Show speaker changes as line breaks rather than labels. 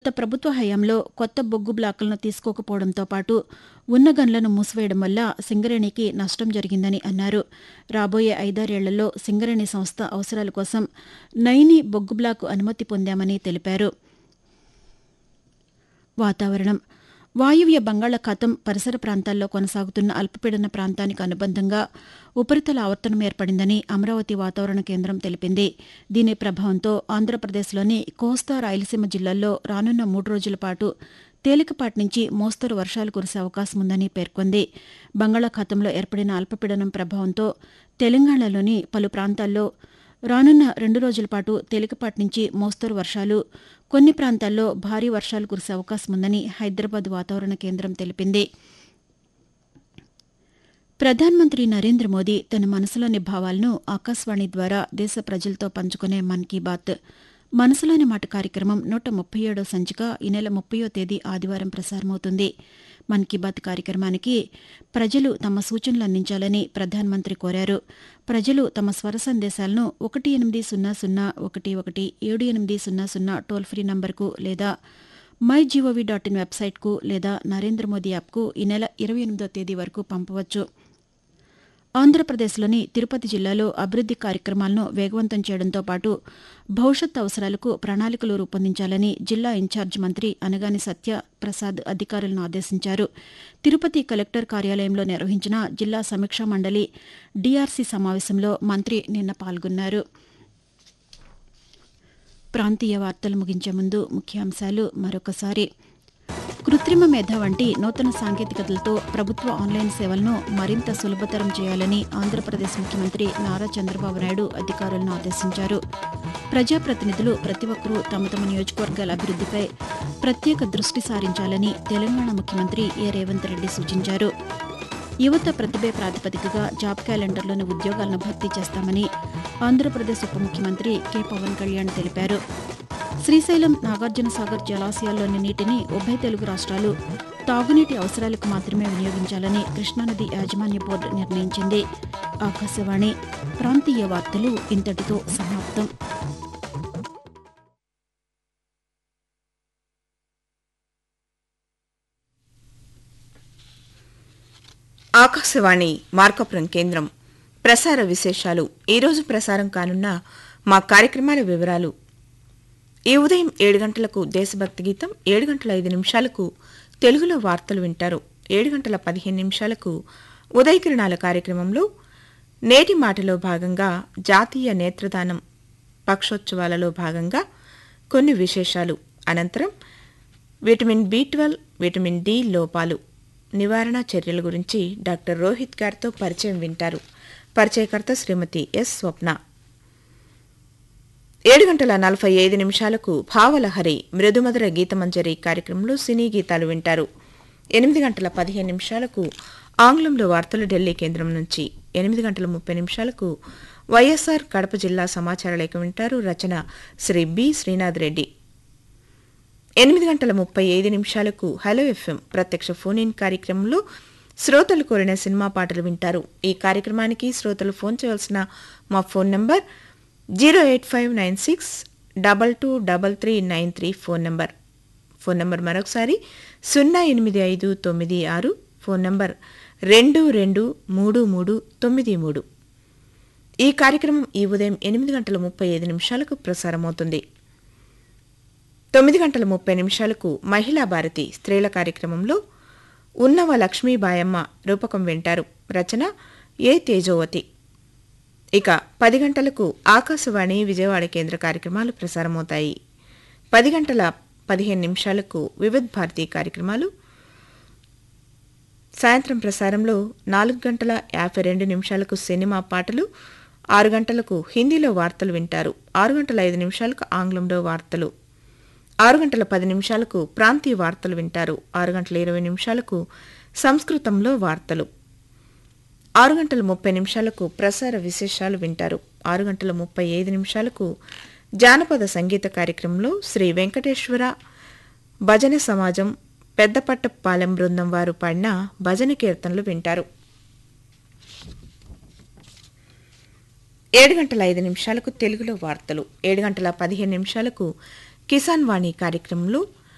గత ప్రభుత్వ హయాంలో కొత్త బొగ్గు బ్లాకులను తీసుకోకపోవడంతో పాటు ఉన్న గన్లను మూసివేయడం వల్ల సింగరేణికి నష్టం జరిగిందని అన్నారు రాబోయే ఐదారేళ్లలో సింగరేణి సంస్థ అవసరాల కోసం నైని బొగ్గు బ్లాకు అనుమతి పొందామని తెలిపారు వాతావరణం వాయువ్య బంగాళాఖాతం పరిసర ప్రాంతాల్లో కొనసాగుతున్న అల్పపీడన ప్రాంతానికి అనుబంధంగా ఉపరితల ఆవర్తనం ఏర్పడిందని అమరావతి వాతావరణ కేంద్రం తెలిపింది దీని ప్రభావంతో ఆంధ్రప్రదేశ్లోని కోస్తా రాయలసీమ జిల్లాల్లో రానున్న మూడు రోజుల పాటు తేలికపాటి నుంచి మోస్తరు వర్షాలు కురిసే అవకాశం ఉందని పేర్కొంది బంగాళాఖాతంలో ఏర్పడిన అల్పపీడనం ప్రభావంతో తెలంగాణలోని పలు ప్రాంతాల్లో రానున్న రెండు రోజుల పాటు తేలికపాటి నుంచి మోస్తరు వర్షాలు కొన్ని ప్రాంతాల్లో భారీ వర్షాలు కురిసే అవకాశం ఉందని హైదరాబాద్ వాతావరణ కేంద్రం తెలిపింది ప్రధానమంత్రి నరేంద్ర మోదీ తన మనసులోని భావాలను ఆకాశవాణి ద్వారా దేశ ప్రజలతో పంచుకునే మన్ కీ బాత్ మనసులోని మాట కార్యక్రమం నూట ముప్పై ఏడో సంచిక ఈ నెల ముప్పయో తేదీ ఆదివారం ప్రసారమవుతుంది మన్ కీ బాత్ కార్యక్రమానికి ప్రజలు తమ సూచనలు అందించాలని ప్రధానమంత్రి కోరారు ప్రజలు తమ స్వర సందేశాలను ఒకటి ఎనిమిది సున్నా సున్నా ఒకటి ఒకటి ఏడు ఎనిమిది సున్నా సున్నా టోల్ ఫ్రీ నంబర్కు లేదా మై జీఓవీ డాట్ ఇన్ వెబ్సైట్కు లేదా నరేంద్ర మోదీ యాప్కు ఈ నెల ఇరవై ఎనిమిదో తేదీ వరకు పంపవచ్చు ఆంధ్రప్రదేశ్లోని తిరుపతి జిల్లాలో అభివృద్ది కార్యక్రమాలను వేగవంతం చేయడంతో పాటు భవిష్యత్ అవసరాలకు ప్రణాళికలు రూపొందించాలని జిల్లా ఇన్ఛార్జ్ మంత్రి అనగాని సత్య ప్రసాద్ అధికారులను ఆదేశించారు తిరుపతి కలెక్టర్ కార్యాలయంలో నిర్వహించిన జిల్లా సమీక్షా మండలి డీఆర్సీ సమావేశంలో మంత్రి నిన్న పాల్గొన్నారు ప్రాంతీయ వార్తలు ముగించే ముందు ముఖ్యాంశాలు మరొకసారి కృత్రిమ మేధ వంటి నూతన సాంకేతికతలతో ప్రభుత్వ ఆన్లైన్ సేవలను మరింత సులభతరం చేయాలని ఆంధ్రప్రదేశ్ ముఖ్యమంత్రి నారా చంద్రబాబు నాయుడు అధికారులను ఆదేశించారు ప్రజాప్రతినిధులు ప్రతి ఒక్కరూ తమ తమ నియోజకవర్గాల అభివృద్దిపై ప్రత్యేక దృష్టి సారించాలని తెలంగాణ ముఖ్యమంత్రి ఏ రేవంత్ రెడ్డి సూచించారు యువత ప్రతిభే ప్రాతిపదికగా జాబ్ క్యాలెండర్లోని ఉద్యోగాలను భర్తీ చేస్తామని ఆంధ్రప్రదేశ్ ఉప ముఖ్యమంత్రి కె పవన్ కళ్యాణ్ తెలిపారు శ్రీశైలం నాగార్జున సాగర్ జలాశయాల్లోని నీటిని ఉభయ తెలుగు రాష్ట్రాలు తాగునీటి అవసరాలకు మాత్రమే వినియోగించాలని కృష్ణానది యాజమాన్య బోర్డు నిర్ణయించింది ఆకాశవాణి ప్రాంతీయ వార్తలు ఇంతటితో సమాప్తం
ఆకాశవాణి మార్కపురం కేంద్రం ప్రసార విశేషాలు ఈరోజు ప్రసారం కానున్న మా కార్యక్రమాల వివరాలు ఈ ఉదయం ఏడు గంటలకు దేశభక్తి గీతం ఏడు గంటల ఐదు నిమిషాలకు తెలుగులో వార్తలు వింటారు ఏడు గంటల పదిహేను నిమిషాలకు ఉదయకిరణాల కార్యక్రమంలో నేటి మాటలో భాగంగా జాతీయ నేత్రదానం పక్షోత్సవాలలో భాగంగా కొన్ని విశేషాలు అనంతరం vitamin B twelve vitamin D లోపాలు నివారణ చర్యల గురించి డాక్టర్ రోహిత్ గారితో పరిచయం వింటారు పరిచయకర్త శ్రీమతి ఎస్ స్వప్న ఏడు గంటల నలభై ఐదు నిమిషాలకు భావలహరి మృదుమధుర గీతమంజరి కార్యక్రమంలో సినీ గీతాలు వింటారు ఎనిమిది గంటల పదిహేను నిమిషాలకు ఆంగ్లంలో వార్తలు ఢిల్లీ కేంద్రం నుంచి ఎనిమిది గంటల ముప్పై నిమిషాలకు వైఎస్ఆర్ కడప జిల్లా సమాచార లేఖ వింటారు రచన శ్రీ బి శ్రీనాథ్ రెడ్డి ఎనిమిది గంటల ముప్పై ఐదు నిమిషాలకు హలో ఎఫ్ఎం ప్రత్యక్ష ఫోన్ ఇన్ కార్యక్రమంలో శ్రోతలు కోరిన సినిమా పాటలు వింటారు ఈ కార్యక్రమానికి శ్రోతలు ఫోన్ చేయవలసిన మా phone number zero eight five nine six double two double three nine three phone number phone number మరొకసారి సున్నా ఎనిమిది ఐదు తొమ్మిది ఆరు ఫోన్ నంబర్ రెండు రెండు మూడు మూడు తొమ్మిది మూడు ఈ కార్యక్రమం ఈ ఉదయం ఎనిమిది గంటల ముప్పై ఐదు నిమిషాలకు ప్రసారమవుతుంది తొమ్మిది గంటల ముప్పై నిమిషాలకు మహిళా భారతి స్త్రీల కార్యక్రమంలో ఉన్నవ లక్ష్మీబాయమ్మ రూపకం వింటారు రచన ఏ తేజోవతి ఇక పది గంటలకు ఆకాశవాణి విజయవాడ కేంద్ర కార్యక్రమాలు ప్రసారమవుతాయి పది గంటల పదిహేను నిమిషాలకు వివిధ్ భారతి కార్యక్రమాలు సాయంత్రం ప్రసారంలో నాలుగు గంటల యాభై రెండు నిమిషాలకు సినిమా పాటలు ఆరు గంటలకు హిందీలో వార్తలు వింటారు ఆరు గంటల ఐదు నిమిషాలకు ఆంగ్లంలో వార్తలు ఆరు గంటల పది నిమిషాలకు ప్రాంతీయ వార్తలు వింటారు ఆరు గంటల ఇరవై నిమిషాలకు సంస్కృతంలో వార్తలు ఆరు గంటల ముప్పై నిమిషాలకు ప్రసార విశేషాలు వింటారు ఆరు గంటల ముప్పై ఐదు నిమిషాలకు జానపద సంగీత కార్యక్రమంలో శ్రీ వెంకటేశ్వర భజన సమాజం పెద్దపట్టపాలెం బృందం వారు పాడిన భజన కీర్తనలు వింటారు ఏడు గంటల ఐదు నిమిషాలకు తెలుగులో వార్తలు ఏడు గంటల పదిహేను నిమిషాలకు కిసాన్ వాణి కార్యక్రమంలో